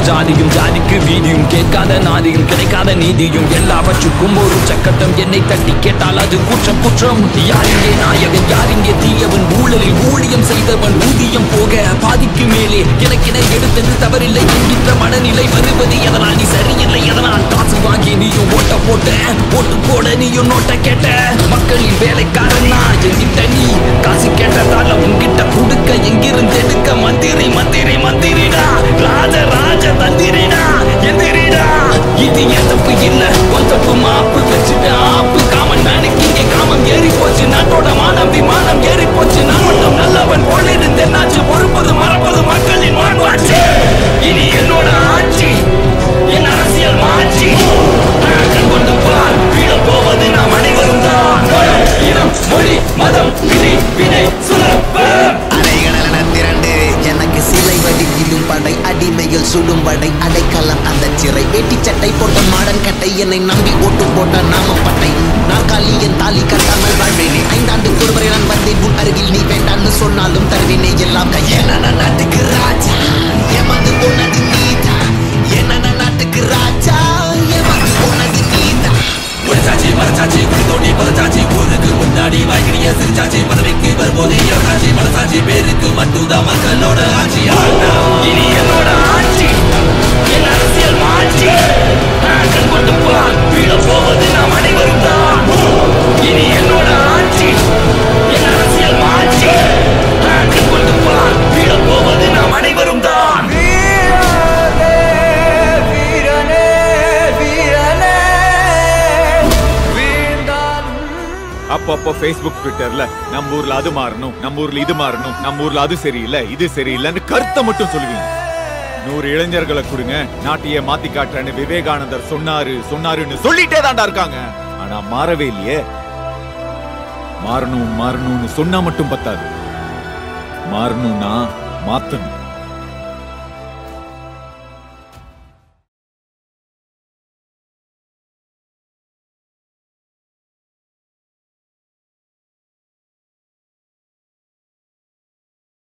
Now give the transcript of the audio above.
ஜாதியும் ஜாதிக்கு வீதியும் கேட்காத நாதியும் கிடைக்காத நீதியும் எல்லாவற்றுக்கும் ஒரு சக்கட்டம் என்னை தட்டி கேட்டால் அது குற்றம் குற்றம் யாரிங்கே நாயகன் யாரிங்கே தீயவன் ஊழலில் ஊழியம் செய்தவன் ஊதியம் போக பாதிக்கு மேலே எனக்கென எடுத்தது தவறில்லை என்கின்ற மனநிலை வருவது எதனால் நீ சரியில்லை எதனால் காசு வாங்கி நீயும் ஓட்ட போட்ட ஓட்டு போட நீயும் நோட்ட கேட்ட மக்களின் வேலைக்காரன் நான் என்கிட்ட நீ காசு கேட்டதால உன்கிட்ட கொடுக்க எங்கிருந்து எடுக்க மந்திரி மந்திரி மந்திரிடா ராஜ ராஜ தந்திரிடா எந்திரிடா இது என் தப்பு இல்ல உன் தப்பு மாப்பு வச்சுட்டு ஆப்பு காமன் மேனுக்கு இங்கே காமம் ஏறி போச்சு நாட்டோட மானம் விமானம் ஏறி போச்சு நான் மட்டும் நல்லவன் போல இருந்தேன் நாச்சு பொறுப்பது மறப்பது மக்களின் வாழ்வாச்சு இனி என்னோட ஆட்சி என் அரசியல் மாட்சி கணக்கன் கொண்டு பார் வீழ போவது நாம் அனைவரும் தான் இனம் மொழி மதம் விதி வினை சுரப்பம் அலைகடலென திரண்டு எனக்கு சிலை வடிவிலும் படை அடிமையில் சுடும் படை அடைக்கலம் அந்த சிறை வேட்டி சட்டை போட்ட மாடன் கட்டை என்னை நம்பி ஓட்டு போட்ட நாமப்பட்டை நாற்காலி என் தாலி கட்டாமல் வாழ்வேனே ஐந்தாண்டு ஒருவரை நான் வந்தேன் உன் அருகில் நீ வேண்டான்னு சொன்னாலும் தருவினே எல்லாம் கையேன நாட்டுக்கு ராஜா எமது உனது நீதான் என்ன நாட்டுக்கு ராஜா எமது உனது நீதான் முடிச்சாச்சு மறைச்சாச்சு குடித்தோண்டி பதச்சாச்சு ஊருக்கு முன்னாடி வாய்க்கிறிய சிரிச்சாச்சு பதவிக்கு வரும்போது இறக்காச்சு மனசாச்சு பேருக்கு மட்டும்தான் மக்களோட ஆட்சி ஆனா, இனி என்னோட ஆட்சி என் அரசியல் மாட்சி கண் கொண்டு பார் வீழ போவது நாம் அனைவரும் தான் இனி என்னோட ஆட்சி என் அரசியல் மாட்சி கண் கொண்டு பார் வீழ போவது நாம் அனைவரும் தான் அப்பப்போ ஃபேஸ்புக் ட்விட்டர்ல நம்ம ஊர்ல அது மாறணும் நம்ம ஊர்ல இது மாறணும் நம்ம ஊர்ல அது சரியில்லை இது சரியில்லைன்னு கருத்தை மட்டும் சொல்லுவீங்க நூறு இளைஞர்களை கொடுங்க நாட்டையே மாத்தி காட்டுறேன்னு விவேகானந்தர் சொன்னாரு சொன்னாருன்னு சொல்லிட்டே தாண்டா இருக்காங்க ஆனா மாறவே இல்லையே மாறணும் மாறணும்னு சொன்னா மட்டும் பத்தாது மாறணும்னா மாத்தணும்